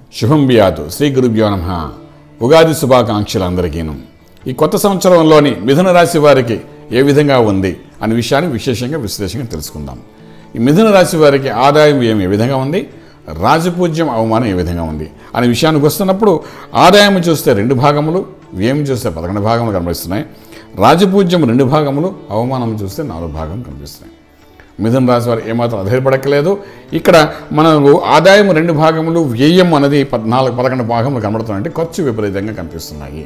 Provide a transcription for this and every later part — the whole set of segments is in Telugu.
శుభం బియాతు శ్రీ గురుభ్యో నమ ఉగాది శుభాకాంక్షలు అందరికీను ఈ కొత్త సంవత్సరంలోని మిథున రాశి వారికి ఏ విధంగా ఉంది అనే విషయాన్ని విశేషంగా విశ్లేషంగా తెలుసుకుందాం ఈ మిథున రాశి వారికి ఆదాయం వ్యయం ఏ విధంగా ఉంది రాజపూజ్యం అవమానం ఏ విధంగా ఉంది అనే విషయానికి వస్తున్నప్పుడు ఆదాయం చూస్తే రెండు భాగములు వ్యయం చూస్తే పదకొండు భాగములు కనిపిస్తున్నాయి రాజపూజ్యం రెండు భాగములు అవమానం చూస్తే నాలుగు భాగం కనిపిస్తున్నాయి మిథున రాశి వారు ఏమాత్రం అధైర్యపడక్కలేదు ఇక్కడ మనకు ఆదాయం రెండు భాగములు వ్యయం అనేది పద్నాలుగు పదకొండు భాగములు కనబడుతున్నాయంటే ఖర్చు విపరీతంగా కనిపిస్తున్నాయి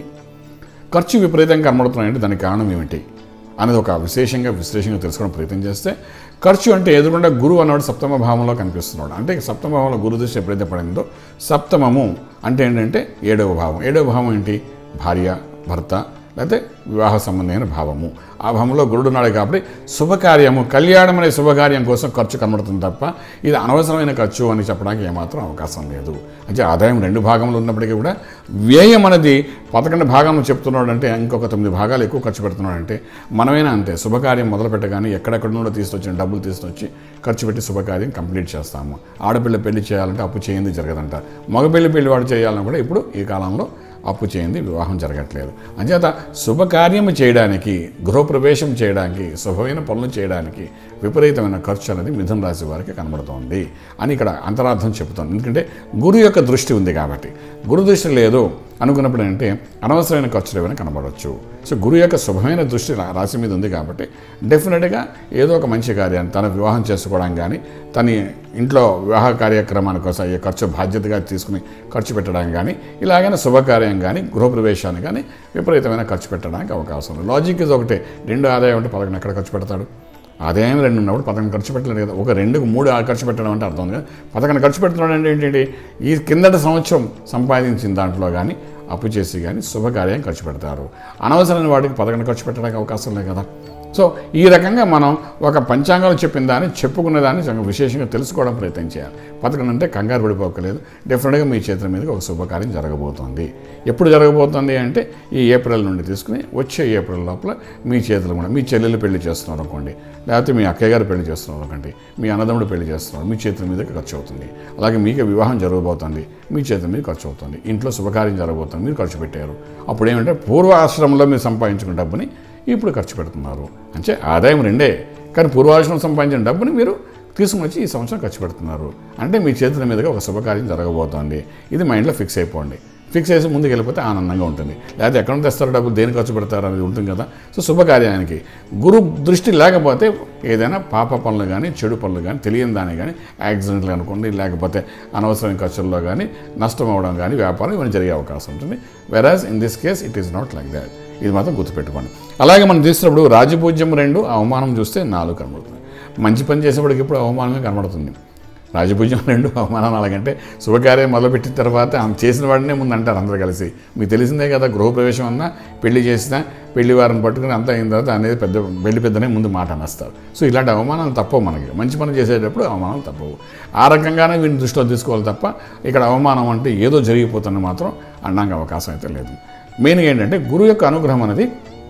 ఖర్చు విపరీతంగా కనబడుతున్నాయంటే దానికి కారణం ఏమిటి అనేది ఒక విశేషంగా విశ్లేషంగా తెలుసుకోవడం ప్రయత్నం చేస్తే ఖర్చు అంటే ఎదురుకుండా గురువు అన్నవాడు సప్తమ భావంలో కనిపిస్తున్నాడు అంటే సప్తమ భావంలో గురు దృష్టి ఎప్పుడైతే పడిందో సప్తమము అంటే ఏంటంటే ఏడవ భావం ఏడవ భావం ఏంటి భార్య భర్త లేకపోతే వివాహ సంబంధమైన భావము ఆ భావంలో గురుడు ఉన్నాడు కాబట్టి శుభకార్యము కళ్యాణం అనే శుభకార్యం కోసం ఖర్చు కనబడుతుంది తప్ప ఇది అనవసరమైన ఖర్చు అని చెప్పడానికి ఏమాత్రం అవకాశం లేదు అంటే ఆదాయం రెండు భాగంలో ఉన్నప్పటికీ కూడా వ్యయం అనేది పదకొండు భాగంలో చెప్తున్నాడు అంటే ఇంకొక తొమ్మిది భాగాలు ఎక్కువ ఖర్చు పెడుతున్నాడు అంటే మనమైనా అంతే శుభకార్యం మొదలు పెట్టగానే ఎక్కడెక్కడ నుండో తీసుకొచ్చిన డబ్బులు తీసుకొచ్చి ఖర్చు పెట్టి శుభకార్యం కంప్లీట్ చేస్తాము ఆడపిల్ల పెళ్లి చేయాలంటే అప్పు చేయింది జరగదంట మగపిల్లి పెళ్లి వాడు చేయాలని కూడా ఇప్పుడు ఈ కాలంలో అప్పు చేయింది వివాహం జరగట్లేదు అంచేత శుభకార్యం చేయడానికి గృహప్రవేశం చేయడానికి శుభమైన పనులు చేయడానికి విపరీతమైన ఖర్చు అనేది మిథున రాశి వారికి కనబడుతోంది అని ఇక్కడ అంతరార్థం చెబుతోంది ఎందుకంటే గురు యొక్క దృష్టి ఉంది కాబట్టి గురు దృష్టి లేదు అనుకున్నప్పుడు అంటే అనవసరమైన ఖర్చులు ఏమైనా కనబడవచ్చు సో గురు యొక్క శుభమైన దృష్టి రా- రాశి మీద ఉంది కాబట్టి డెఫినెట్గా ఏదో ఒక మంచి కార్యాన్ని తన వివాహం చేసుకోవడం కానీ తన ఇంట్లో వివాహ కార్యక్రమానికి కోసం అయ్యే ఖర్చు బాధ్యతగా తీసుకుని ఖర్చు పెట్టడం కానీ ఇలాగైనా శుభకార్యం కానీ గృహప్రవేశాన్ని కానీ విపరీతమైన ఖర్చు పెట్టడానికి అవకాశం ఉంది లాజిక్ ఇది ఒకటే రెండు ఆదాయం అంటే పదకొండు ఎక్కడ ఖర్చు పెడతాడు ఆదాయం రెండు ఉన్నప్పుడు పదకొండు ఖర్చు పెట్టలేదు కదా ఒక రెండుకు మూడు ఆ ఖర్చు పెట్టడం అంటే అర్థం ఉంది కదా పదకొండు ఖర్చు పెడుతున్నాడు అంటే ఏంటంటే ఈ కిందటి సంవత్సరం సంపాదించిన దాంట్లో కానీ అప్పు చేసి కానీ శుభకార్యం ఖర్చు పెడతారు అనవసరమైన వాటికి పదకొండు ఖర్చు పెట్టడానికి అవకాశం లేదు కదా సో ఈ రకంగా మనం ఒక పంచాంగంలో చెప్పిన దాన్ని చెప్పుకున్న దాన్ని చాలా విశేషంగా తెలుసుకోవడం ప్రయత్నం చేయాలి పథకం అంటే కంగారు పడిపోకలేదు డెఫినెట్గా మీ చేతుల మీదకి ఒక శుభకార్యం జరగబోతోంది ఎప్పుడు జరగబోతోంది అంటే ఈ ఏప్రిల్ నుండి తీసుకుని వచ్చే ఏప్రిల్ లోపల మీ చేతులు కూడా మీ చెల్లెలు పెళ్లి చేస్తున్నారు అనుకోండి లేకపోతే మీ అక్కయ్య గారు పెళ్లి చేస్తున్నారు అనుకోండి మీ అన్నదమ్ముడు పెళ్లి చేస్తున్నారు మీ చేతుల మీదకి ఖర్చు అవుతుంది అలాగే మీకు వివాహం జరగబోతుంది మీ చేతుల మీద ఖర్చు అవుతుంది ఇంట్లో శుభకార్యం జరగబోతుంది మీరు ఖర్చు పెట్టారు అప్పుడు ఏమంటే పూర్వ ఆశ్రమంలో మీరు సంపాదించుకున్న డబ్బుని ఇప్పుడు ఖర్చు పెడుతున్నారు అంటే ఆదాయం రెండే కానీ పూర్వాశ్రమం సంపాదించిన డబ్బుని మీరు తీసుకుని వచ్చి ఈ సంవత్సరం ఖర్చు పెడుతున్నారు అంటే మీ చేతుల మీదుగా ఒక శుభకార్యం జరగబోతోంది ఇది మైండ్లో ఫిక్స్ అయిపోండి ఫిక్స్ చేసి ముందుకు వెళ్ళిపోతే ఆనందంగా ఉంటుంది లేకపోతే ఎక్కడ నుంచి తెస్తారు డబ్బులు దేని ఖర్చు పెడతారు అనేది ఉంటుంది కదా సో శుభకార్యానికి గురు దృష్టి లేకపోతే ఏదైనా పాప పనులు కానీ చెడు పనులు కానీ తెలియని దాని కానీ యాక్సిడెంట్లు అనుకోండి లేకపోతే అనవసరమైన ఖర్చుల్లో కానీ నష్టం అవ్వడం కానీ వ్యాపారం ఇవన్నీ జరిగే అవకాశం ఉంటుంది whereas in this case it is not like that ఇది మాత్రం గుర్తుపెట్టుకోండి అలాగే మనం చూసినప్పుడు రాజపూజ్యం రెండు అవమానం చూస్తే నాలుగు కనబడుతుంది మంచి పని చేసేప్పటికి ఇప్పుడు అవమానంగా కనబడుతుంది రాజపూజ్యం రెండు అవమానం అలాగంటే శుభకార్యం మొదలుపెట్టిన తర్వాత ఆమె చేసిన వాడినే ముందు అంటారు అందరూ కలిసి మీకు తెలిసిందే కదా గృహప్రవేశం అన్నా పెళ్లి చేసినా పెళ్లి వారిని పట్టుకుని అంతా అయిన తర్వాత అనేది పెద్ద పెళ్లి పెద్దనే ముందు మాట అనేస్తారు సో ఇలాంటి అవమానాలు తప్పవు మనకి మంచి పని చేసేటప్పుడు అవమానాలు తప్పవు ఆ రకంగానే వీటిని దృష్టిలో తీసుకోవాలి తప్ప ఇక్కడ అవమానం అంటే ఏదో జరిగిపోతుంది మాత్రం అనడానికి అవకాశం అయితే లేదు మెయిన్గా ఏంటంటే గురువు యొక్క అనుగ్రహం అనేది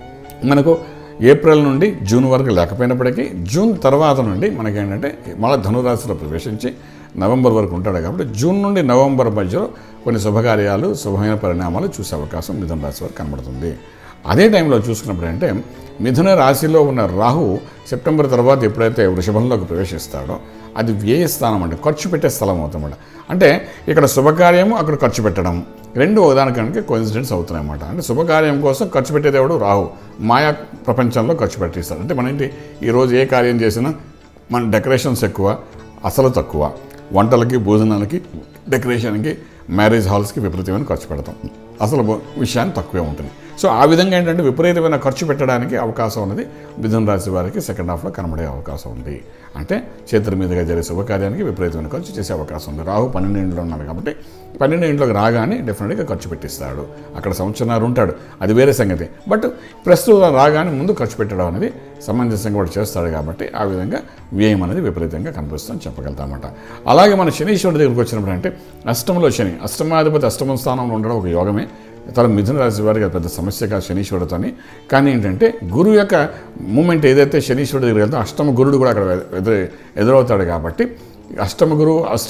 మనకు ఏప్రిల్ నుండి జూన్ వరకు లేకపోయినప్పటికీ జూన్ తర్వాత నుండి మనకేంటంటే మళ్ళీ ధనురాశిలో ప్రవేశించి నవంబర్ వరకు ఉంటాడు కాబట్టి జూన్ నుండి నవంబర్ మధ్యలో కొన్ని శుభకార్యాలు శుభమైన పరిణామాలు చూసే అవకాశం మిథున రాశి వారికి కనబడుతుంది అదే టైంలో చూసుకున్నప్పుడు అంటే మిథున రాశిలో ఉన్న రాహు సెప్టెంబర్ తర్వాత ఎప్పుడైతే వృషభంలోకి ప్రవేశిస్తాడో అది వ్యయ స్థానం అంటే ఖర్చు పెట్టే స్థలం అవుతామన్నమాట అంటే ఇక్కడ శుభకార్యము అక్కడ ఖర్చు పెట్టడం రెండు ఒకదానికనుక కోయిన్సిడెంట్స్ అవుతున్నాయి అన్నమాట అంటే శుభకార్యం కోసం ఖర్చు పెట్టేదేవుడు రాహు మాయా ప్రపంచంలో ఖర్చు పెట్టిస్తాడు అంటే మన ఏంటి ఈరోజు ఏ కార్యం చేసినా మన డెకరేషన్స్ ఎక్కువ అసలు తక్కువ వంటలకి భోజనాలకి డెకరేషన్కి మ్యారేజ్ హాల్స్కి విపరీతమైన ఖర్చు పెడతాం అసలు బో- విషయాన్ని తక్కువే ఉంటుంది సో ఆ విధంగా ఏంటంటే విపరీతమైన ఖర్చు పెట్టడానికి అవకాశం ఉన్నది మిథున రాశి వారికి సెకండ్ హాఫ్లో కనబడే అవకాశం ఉంది అంటే చేతుల మీదుగా జరిగే శుభకార్యానికి విపరీతమైన ఖర్చు చేసే అవకాశం ఉంది రాహు పన్నెండు ఇంట్లో ఉన్నాడు కాబట్టి పన్నెండు ఇంట్లోకి రాగానే డెఫినెట్గా ఖర్చు పెట్టిస్తాడు అక్కడ సంవత్సరాలు ఉంటాడు అది వేరే సంగతి బట్ ప్రస్తుతం రాగానే ముందు ఖర్చు పెట్టడం అనేది సమంజసంగా కూడా చేస్తాడు కాబట్టి ఆ విధంగా వ్యయం అనేది విపరీతంగా కనిపిస్తుందని చెప్పగలుగుతామన్నమాట అలాగే మన శనీశ్వరుడి దగ్గరికి వచ్చినప్పుడు అంటే అష్టంలో శని అష్టమాధిపతి అష్టమ స్థానంలో ఉండడం ఒక యోగమే తన మిథున రాశి వారికి అది పెద్ద సమస్య కాదు శనీశ్వరుడితోని కానీ ఏంటంటే గురువు యొక్క మూమెంట్ ఏదైతే శనీశ్వరుడి దగ్గర వెళ్తే అష్టమ గురుడు కూడా అక్కడ ఎదురు ఎదురవుతాడు కాబట్టి అష్టమ గురువు అష్టమ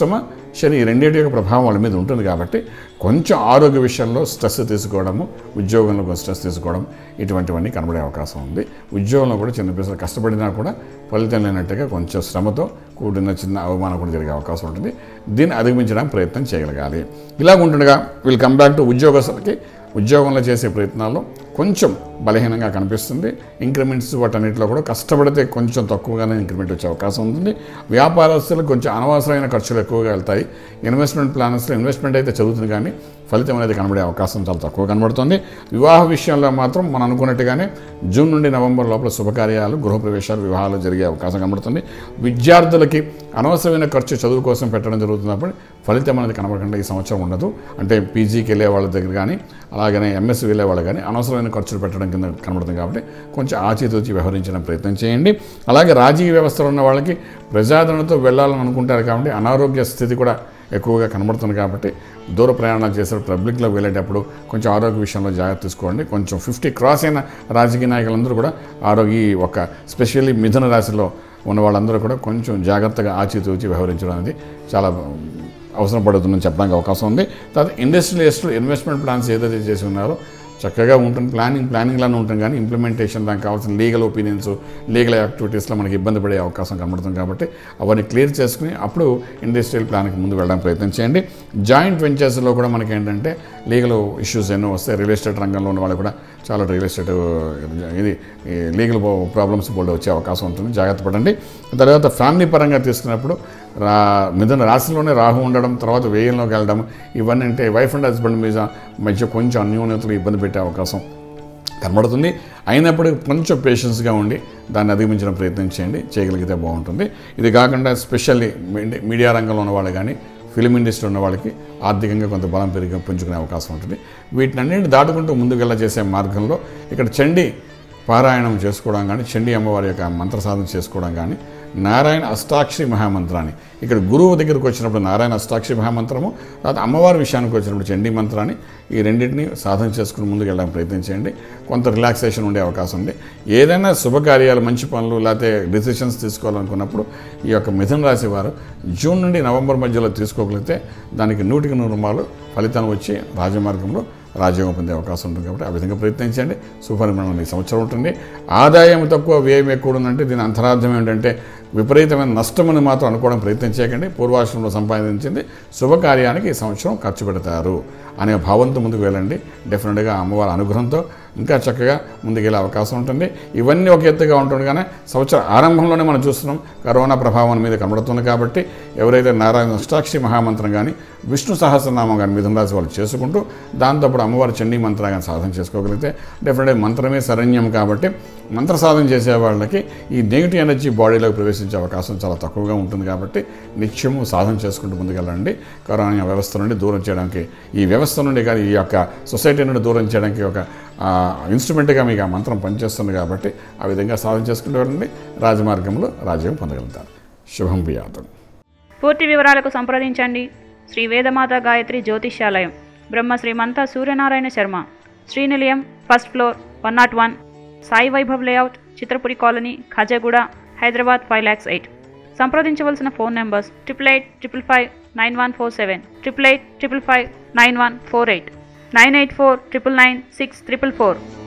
శని ఈ రెండింటి యొక్క ప్రభావం వాళ్ళ మీద ఉంటుంది కాబట్టి కొంచెం ఆరోగ్య విషయంలో స్ట్రెస్ తీసుకోవడము ఉద్యోగంలో కొంచెం స్ట్రెస్ తీసుకోవడం ఇటువంటివన్నీ కనబడే అవకాశం ఉంది ఉద్యోగంలో కూడా చిన్న పిల్లలు కష్టపడినా కూడా ఫలితం లేనట్టుగా కొంచెం శ్రమతో కూడిన చిన్న అవమానం కూడా జరిగే అవకాశం ఉంటుంది దీన్ని అధిగమించడానికి ప్రయత్నం చేయగలగాలి ఇలాగ ఉంటుండగా వీళ్ళు కమ్ బ్యాక్ టు ఉద్యోగస్తులకి ఉద్యోగంలో చేసే ప్రయత్నాల్లో కొంచెం బలహీనంగా కనిపిస్తుంది ఇంక్రిమెంట్స్ వాటన్నిటిలో కూడా కష్టపడితే కొంచెం తక్కువగానే ఇంక్రిమెంట్ వచ్చే అవకాశం ఉంటుంది వ్యాపారస్తులకు కొంచెం అనవసరమైన ఖర్చులు ఎక్కువగా వెళ్తాయి ఇన్వెస్ట్మెంట్ ప్లాన్స్లో ఇన్వెస్ట్మెంట్ అయితే చదువుతుంది కానీ ఫలితం అనేది కనబడే అవకాశం చాలా తక్కువ కనబడుతుంది వివాహ విషయంలో మాత్రం మనం అనుకున్నట్టుగానే జూన్ నుండి నవంబర్ లోపల శుభకార్యాలు గృహప్రవేశాలు వివాహాలు జరిగే అవకాశం కనబడుతుంది విద్యార్థులకి అనవసరమైన ఖర్చు చదువు కోసం పెట్టడం జరుగుతున్నప్పుడు ఫలితం అనేది కనబడకుండా ఈ సంవత్సరం ఉండదు అంటే పీజీకి వెళ్ళే వాళ్ళ దగ్గర కానీ అలాగనే ఎంఎస్సీ వెళ్ళే వాళ్ళు కానీ అనవసరమైన ఖర్చులు పెట్టడం కింద కనబడుతుంది కాబట్టి కొంచెం ఆచితూచి వ్యవహరించడం ప్రయత్నం చేయండి అలాగే రాజకీయ వ్యవస్థలో ఉన్న వాళ్ళకి ప్రజాదరణతో వెళ్ళాలని అనుకుంటారు కాబట్టి అనారోగ్య స్థితి కూడా ఎక్కువగా కనబడుతుంది కాబట్టి దూర ప్రయాణాలు చేసే పబ్లిక్లో వెళ్ళేటప్పుడు కొంచెం ఆరోగ్య విషయంలో జాగ్రత్త తీసుకోండి కొంచెం ఫిఫ్టీ క్రాస్ అయిన రాజకీయ నాయకులందరూ కూడా ఆరోగ్య ఈ ఒక స్పెషల్లీ మిథున రాశిలో ఉన్న వాళ్ళందరూ కూడా కొంచెం జాగ్రత్తగా ఆచితూచి వ్యవహరించడం అనేది చాలా అవసరం పడుతుందని చెప్పడానికి అవకాశం ఉంది తర్వాత ఇండస్ట్రియలిస్టులు ఇన్వెస్ట్మెంట్ ప్లాన్స్ ఏదైతే చేసి ఉన్నారో చక్కగా ఉంటుంది ప్లానింగ్ ప్లానింగ్లోనే ఉంటుంది కానీ ఇంప్లిమెంటేషన్ దానికి కావాల్సిన లీగల్ ఒపీనియన్స్ లీగల్ యాక్టివిటీస్లో మనకి ఇబ్బంది పడే అవకాశం కనబడుతుంది కాబట్టి అవన్నీ క్లియర్ చేసుకుని అప్పుడు ఇండస్ట్రియల్ ప్లాన్కి ముందు వెళ్ళడానికి ప్రయత్నం చేయండి జాయింట్ వెంచర్స్లో కూడా మనకి ఏంటంటే లీగల్ ఇష్యూస్ ఎన్నో వస్తాయి రియల్ ఎస్టేట్ రంగంలో ఉన్న వాళ్ళు కూడా చాలా రియల్ ఎస్టేట్ ఇది లీగల్ ప్రాబ్లమ్స్ బోల్డ్ వచ్చే అవకాశం ఉంటుంది జాగ్రత్త పడండి తర్వాత ఫ్యామిలీ పరంగా తీసుకున్నప్పుడు రా మిథున రాశిలోనే రాహు ఉండడం తర్వాత వేయంలోకి వెళ్ళడం ఇవన్నీ అంటే వైఫ్ అండ్ హస్బెండ్ మీద మధ్య కొంచెం అన్యోన్యతలు ఇబ్బంది పెట్టే అవకాశం కనబడుతుంది అయినప్పటికీ కొంచెం పేషెన్స్గా ఉండి దాన్ని అధిగమించడం ప్రయత్నం చేయండి చేయగలిగితే బాగుంటుంది ఇది కాకుండా స్పెషల్లీ మీడియా రంగంలో ఉన్న వాళ్ళు కానీ ఫిలిం ఇండస్ట్రీ ఉన్న వాళ్ళకి ఆర్థికంగా కొంత బలం పెరిగి పుంజుకునే అవకాశం ఉంటుంది వీటినన్నింటి దాటుకుంటూ ముందుకెళ్ళ చేసే మార్గంలో ఇక్కడ చండీ పారాయణం చేసుకోవడం కానీ చండీ అమ్మవారి యొక్క మంత్ర సాధన చేసుకోవడం కానీ నారాయణ అష్టాక్షరి మహామంత్రాన్ని ఇక్కడ గురువు దగ్గరికి వచ్చినప్పుడు నారాయణ అష్టాక్షరి మహామంత్రము తర్వాత అమ్మవారి విషయానికి వచ్చినప్పుడు చండీ మంత్రాన్ని ఈ రెండింటిని సాధన చేసుకుని ముందుకు వెళ్ళడానికి ప్రయత్నం చేయండి కొంత రిలాక్సేషన్ ఉండే అవకాశం ఉంది ఏదైనా శుభకార్యాలు మంచి పనులు లేకపోతే డిసిషన్స్ తీసుకోవాలనుకున్నప్పుడు ఈ యొక్క మిథున రాశి వారు జూన్ నుండి నవంబర్ మధ్యలో తీసుకోగలిగితే దానికి నూటికి నూరు రూపాయలు ఫలితం వచ్చి రాజమార్గంలో రాజ్యోగం పొందే అవకాశం ఉంటుంది కాబట్టి ఆ విధంగా ప్రయత్నించండి సుపరిమాణం ఈ సంవత్సరం ఉంటుంది ఆదాయం తక్కువ వ్యయం ఎక్కువ ఉందంటే దీని అంతరార్థం ఏంటంటే విపరీతమైన నష్టమని మాత్రం అనుకోవడం ప్రయత్నం చేయకండి పూర్వాశ్రమంలో సంపాదించింది శుభకార్యానికి ఈ సంవత్సరం ఖర్చు పెడతారు అనే భావంతో ముందుకు వెళ్ళండి డెఫినెట్గా అమ్మవారి అనుగ్రహంతో ఇంకా చక్కగా ముందుకెళ్ళే అవకాశం ఉంటుంది ఇవన్నీ ఒక ఎత్తుగా ఉంటుండగానే సంవత్సరం ఆరంభంలోనే మనం చూస్తున్నాం కరోనా ప్రభావం మీద కనబడుతుంది కాబట్టి ఎవరైతే నారాయణ అష్టాక్షి మహామంత్రం కానీ విష్ణు సహస్రనామం కానీ మిథున రాశి వాళ్ళు చేసుకుంటూ దాంతోపాటు అమ్మవారి చండీ మంత్రం కానీ సాధన చేసుకోగలిగితే డెఫినెట్గా మంత్రమే శరణ్యం కాబట్టి మంత్ర సాధన చేసే వాళ్ళకి ఈ నెగిటివ్ ఎనర్జీ బాడీలోకి ప్రవేశించే అవకాశం చాలా తక్కువగా ఉంటుంది కాబట్టి నిత్యము సాధన చేసుకుంటూ ముందుకెళ్ళండి కరోనా వ్యవస్థ నుండి దూరం చేయడానికి ఈ వ్యవస్థ నుండి కానీ ఈ యొక్క సొసైటీ నుండి దూరం చేయడానికి ఒక ఇన్స్ట్రుమెంట్గా మీకు ఆ మంత్రం పనిచేస్తుంది కాబట్టి ఆ విధంగా సాధన చేసుకుంటూ వెళ్ళండి రాజమార్గంలో రాజ్యం పొందగలుగుతారు శుభం పియాతం పూర్తి వివరాలకు సంప్రదించండి Shri Vedamata Gayatri Jyotishyalayam Brahma Srimantha Suryanarayana Sharma Srinilayam first floor one not one Sai Vaibhav layout Chitrapuri colony Khajaguda Hyderabad five lakhs eight సంప్రదించవలసిన phone numbers triple eight triple five nine one four seven triple eight triple five nine one four eight nine eight four triple nine six triple four